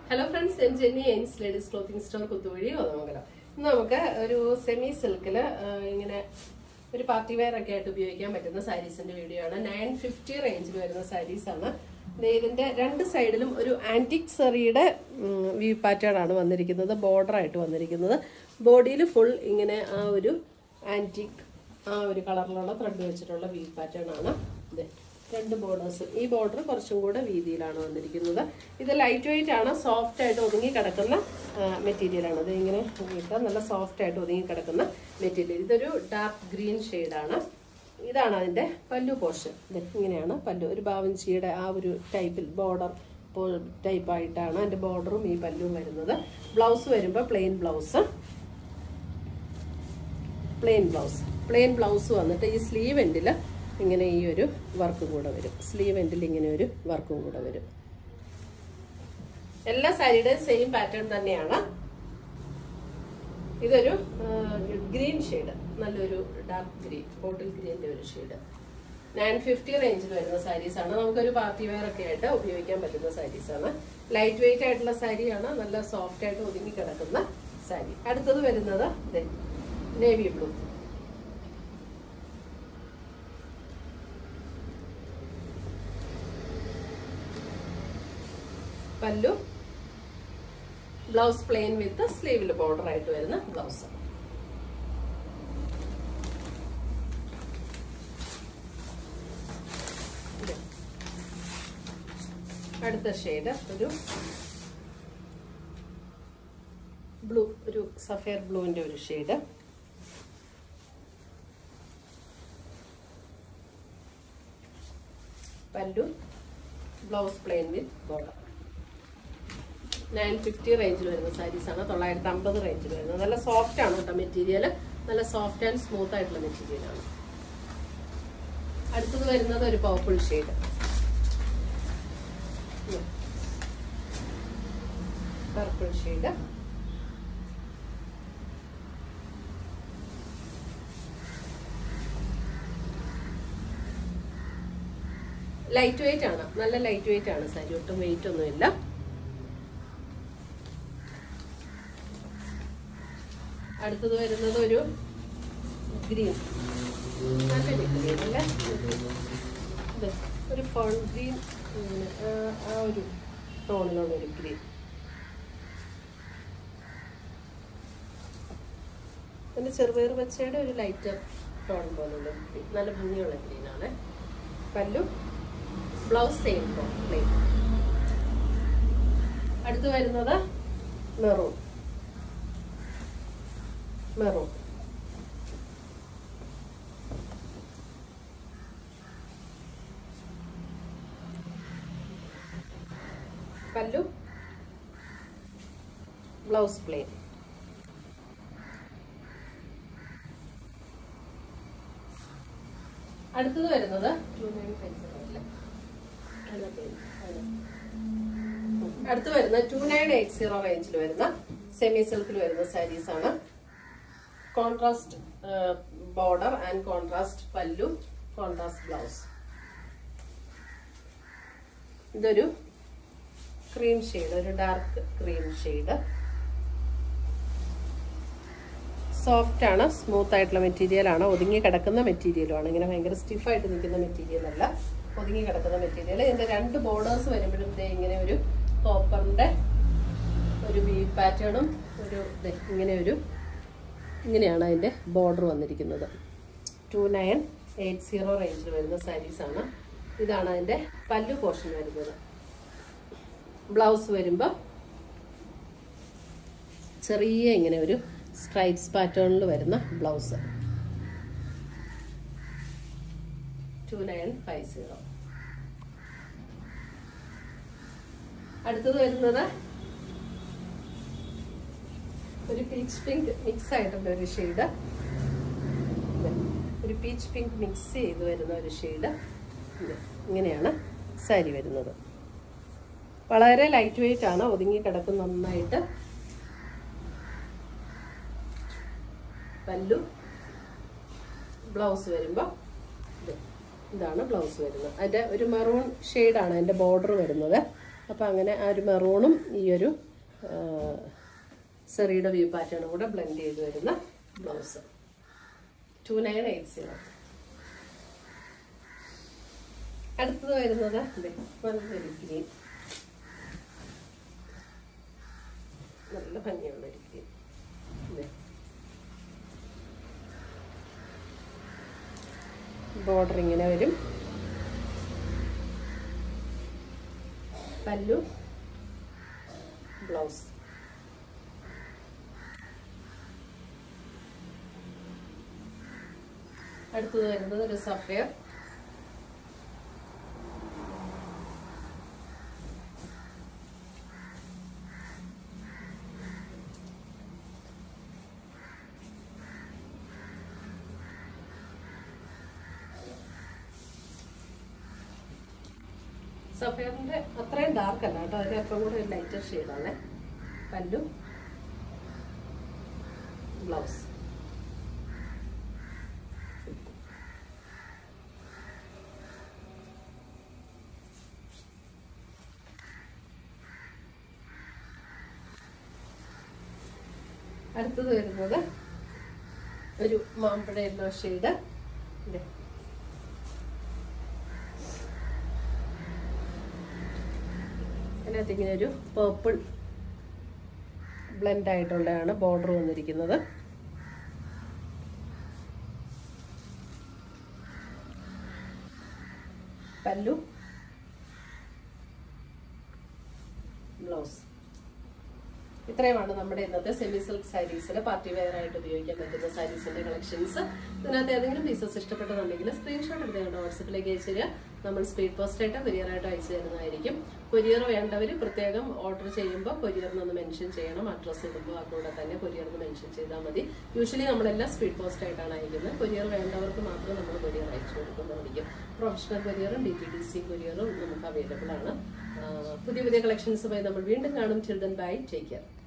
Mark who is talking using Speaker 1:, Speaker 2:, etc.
Speaker 1: hello friends M Jenny Aims ladies clothing store Kuthuvazhi Onnamangalam ഇന്ന് നമുക്ക് ഒരു സെമി സിൽക്കിൽ ഇങ്ങനെ ഒരു പാർട്ടി വെയർ ഒക്കെ ആയിട്ട് ഉപയോഗിക്കാൻ പറ്റുന്ന സാരീസിന്റെ വീഡിയോ ആണ് നയൻ ഫിഫ്റ്റി റേഞ്ചിൽ വരുന്ന സാരീസ് ആണ് ദേ ഇതിന്റെ രണ്ട് സൈഡിലും ഒരു ആന്റിക് സെറിയുടെ വ്യൂ പാറ്റേൺ ആണ് വന്നിരിക്കുന്നത് ബോർഡർ ആയിട്ട് വന്നിരിക്കുന്നത് ബോഡിയിൽ ഫുൾ ഇങ്ങനെ ആ ഒരു ആന്റിക് ആ ഒരു കളറിലുള്ള ത്രെഡ് വെച്ചിട്ടുള്ള വ്യൂ പാറ്റേൺ ആണ് ഇത് രണ്ട് ബോർഡേഴ്സ് ഈ ബോർഡർ കുറച്ചും കൂടെ വീതിയിലാണ് വന്നിരിക്കുന്നത് ഇത് ലൈറ്റ് വെയിറ്റ് ആണ് സോഫ്റ്റ് ആയിട്ട് ഒതുങ്ങി കിടക്കുന്ന മെറ്റീരിയൽ ആണ് ഇത് ഇങ്ങനെ ഇട്ടാൽ നല്ല സോഫ്റ്റ് ആയിട്ട് ഒതുങ്ങി കിടക്കുന്ന മെറ്റീരിയൽ ഇതൊരു ഡാർക്ക് ഗ്രീൻ ആണ് ഇതാണ് അതിന്റെ പല്ലു പോർഷൻ ഇത് ഇങ്ങനെയാണ് പല്ലു ഒരു ബാവഞ്ചിയുടെ ആ ഒരു ടൈപ്പിൽ ബോർഡർ ടൈപ്പ് ആയിട്ടാണ് അതിന്റെ ബോർഡറും ഈ പല്ലും വരുന്നത് ബ്ലൗസ് വരുമ്പോൾ plain blouse plain blouse plain blouse വന്നിട്ട് ഈ സ്ലീവ് എൻഡിൽ ഇങ്ങനെ ഈ ഒരു വർക്കും കൂടെ വരും സ്ലീവ് എൻഡിൽ ഇങ്ങനെ ഒരു വർക്കും കൂടെ വരും എല്ലാ സാരിയുടെയും സെയിം പാറ്റേൺ തന്നെയാണ് ഇതൊരു ഗ്രീൻ ഷെയ്ഡ് നല്ലൊരു ഡാർക്ക് ഗ്രീൻ ബോട്ടിൽ ഗ്രീൻ്റെ ഒരു ഷെയ്ഡ് നയൻ ഫിഫ്റ്റി റേഞ്ചിൽ വരുന്ന സാരീസ് ആണ് നമുക്കൊരു പാർട്ടി വെയർ ഒക്കെ ആയിട്ട് ഉപയോഗിക്കാൻ പറ്റുന്ന സാരീസ് ആണ് ലൈറ്റ് വെയിറ്റ് ആയിട്ടുള്ള സാരിയാണ് നല്ല സോഫ്റ്റ് ആയിട്ട് ഒതുങ്ങി കിടക്കുന്ന സാരി അടുത്തത് വരുന്നത് navy blue pallu blouse plain with സ്ലീവിൽ ബോർഡർ ആയിട്ട് വരുന്ന ബ്ലൗസ് അടുത്ത ഷെയ്ഡ് ഒരു ബ്ലൂ ഒരു സഫേർ ബ്ലൂവിന്റെ ഒരു shade pallu blouse plain with border nine fifty റേഞ്ചിൽ വരുന്ന സാരീസ് ആണ് തൊള്ളായിരത്തി അമ്പത് റേഞ്ചിൽ വരുന്നത് നല്ല സോഫ്റ്റ് ആണ് കേട്ടോ മെറ്റീരിയൽ നല്ല സോഫ്റ്റ് ആൻഡ് സ്മൂത്ത് ആയിട്ടുള്ള മെറ്റീരിയൽ ആണ് അടുത്തത് വരുന്നത് ഒരു purple shade purple shade light weight ആണ് നല്ല ലൈറ്റ് വെയിറ്റ് ആണ് സാരി ഒട്ടും വെയിറ്റ് ഒന്നുമില്ല അടുത്തത് വരുന്നത് ഒരു ഗ്രീൻ നല്ലൊരു ഗ്രീൻ അല്ലേ ഇത് ഒരു ഫോൺ ഗ്രീൻ ആ ഒരു ടോണിലുള്ള ഒരു ഗ്രീൻ പിന്നെ ചെറുപയർ പച്ചയുടെ ഒരു ലൈറ്റ് ടോൺ പോലുള്ള ഗ്രീൻ നല്ല ഭംഗിയുള്ള ഗ്രീനാണ് പല്ലു ബ്ലൗസ് സെയിം പ്ലെയിൻ അടുത്ത് വരുന്നത് maroon maroon pallu blouse plain അടുത്തത് വരുന്നത് അടുത്ത് വരുന്ന ടു നയൻ എയ്റ്റ് സീറോ റേഞ്ചിൽ വരുന്ന സെമി സിൽക്കിൽ വരുന്ന സാരീസ് ആണ് contrast border and contrast pallu contrast blouse ഇതൊരു ക്രീം ഷെയ്ഡ് ഒരു ഡാർക്ക് ക്രീം ഷെയ്ഡ് സോഫ്റ്റ് ആണ് സ്മൂത്ത് ആയിട്ടുള്ള മെറ്റീരിയൽ ആണ് ഒതുങ്ങി കിടക്കുന്ന മെറ്റീരിയലും ആണ് ഇങ്ങനെ ഭയങ്കര സ്റ്റിഫായിട്ട് നിൽക്കുന്ന മെറ്റീരിയൽ അല്ല ഒതുങ്ങി കിടക്കുന്ന മെറ്റീരിയൽ ഇതിന്റെ രണ്ട് ബോർഡേഴ്സ് വരുമ്പോഴും ഇതേ ഇങ്ങനെ ഒരു കോപ്പറിന്റെ ഒരു വി പാറ്റേണും ഒരു ഇങ്ങനെ ഒരു ഇങ്ങനെയാണ് അതിന്റെ ബോർഡർ വന്നിരിക്കുന്നത് ടു നയൻ എയ്റ്റ് സീറോ റേഞ്ചിൽ വരുന്ന സാരീസ് ആണ് ഇതാണ് അതിന്റെ പല്ലു പോർഷൻ വരുന്നത് ബ്ലൗസ് വരുമ്പോൾ ചെറിയ ഇങ്ങനെ ഒരു സ്ട്രൈപ്സ് പാറ്റേണിൽ വരുന്ന blouse two nine five zero അടുത്തത് വരുന്നത് ഒരു പീച്ച് പിങ്ക് മിക്സ് ആയിട്ടുള്ള ഒരു ഷെയ്ഡ് ഒരു പീച്ച് പിങ്ക് മിക്സ് ചെയ്ത് വരുന്ന ഒരു ഷെയ്ഡ് ഇങ്ങനെയാണ് സാരി വരുന്നത് വളരെ ലൈറ്റ് വെയിറ്റ് ആണ് ഒതുങ്ങി കിടക്കുന്ന നന്നായിട്ട് പല്ലു ബ്ലൗസ് വരുമ്പോൾ ഇതാണ് ബ്ലൗസ് വരുന്നത് അതിൻ്റെ ഒരു മെറൂൺ ഷെയ്ഡാണ് അതിൻ്റെ ബോർഡർ വരുന്നത് അപ്പോൾ അങ്ങനെ ആ ഒരു മെറൂണും ഈ ഒരു ആ, സെറിയുടെ വ്യൂ പാറ്റേണും കൂടെ ബ്ലെൻഡ് ചെയ്ത് വരുന്ന blouse two nine eight zero അടുത്തത് വരുന്നത് ദേ, നല്ലൊരു ഗ്രീൻ നല്ല ഭംഗിയുള്ള ഒരു ഗ്രീൻ ബോർഡർ ഇങ്ങനെ വരും പല്ലു ബ്ലൗസ് അടുത്തത് വരുന്നത് ഒരു സഫയർ സഫയറിന്റെ അത്രയും ഡാർക്ക് അല്ല കേട്ടോ അതിന് അല്പം കൂടെ ഒരു ലൈറ്റർ ഷെയ്ഡാണ് പല്ലു ബ്ലൗസ് അടുത്തത് വരുന്നത് ഒരു മാമ്പഴ യെല്ലോ ഷെയ്ഡ് ഇതേ അതിനകത്ത് ഇങ്ങനെ ഒരു പേർപ്പിൾ ബ്ലെൻഡ് ആയിട്ടുള്ളതാണ് ബോർഡർ വന്നിരിക്കുന്നത് പല്ലു ബ്ലൗസ് ഇത്രയുമാണ് നമ്മുടെ ഇന്നത്തെ സെമി സിൽക്ക് സാരീസിൽ പാർട്ടി വെയർ ആയിട്ട് ഉപയോഗിക്കാൻ പറ്റുന്ന സാരീസിന്റെ കളക്ഷൻസ് ഇതിനകത്ത് ഏതെങ്കിലും പീസസ് ഇഷ്ടപ്പെട്ടതുണ്ടെങ്കിൽ സ്ക്രീൻഷോട്ട് എടുത്ത് ഞങ്ങളുടെ വാട്സപ്പിലേക്ക് അയച്ചു തരിക നമ്മൾ സ്പീഡ് പോസ്റ്റ് ആയിട്ട് കൊറിയർ ആയിട്ട് അയച്ചു തരുന്നതായിരിക്കും കൊറിയർ വേണ്ടവർ പ്രത്യേകം ഓർഡർ ചെയ്യുമ്പോൾ കൊറിയറിനൊന്ന് മെൻഷൻ ചെയ്യണം അഡ്രസ്സ് ഇടുമ്പോൾ അതുകൂടെ തന്നെ കൊറിയറിന് മെൻഷൻ ചെയ്താൽ മതി യൂഷ്വലി നമ്മളെല്ലാം സ്പീഡ് പോസ്റ്റ് ആയിട്ടാണ് അയക്കുന്നത് കൊറിയർ വേണ്ടവർക്ക് മാത്രം നമ്മൾ കൊറിയർ അയച്ചു കൊടുക്കുന്നതായിരിക്കും പ്രൊഫഷണൽ കൊറിയറും ഡി ടി ഡി സി കൊറിയറും നമുക്ക് അവൈലബിൾ ആണ് ആ, പുതിയ പുതിയ കളക്ഷൻസുമായി നമ്മൾ വീണ്ടും കാണും ചിൽഡ്രൻ ബൈ ടേക്ക് കെയർ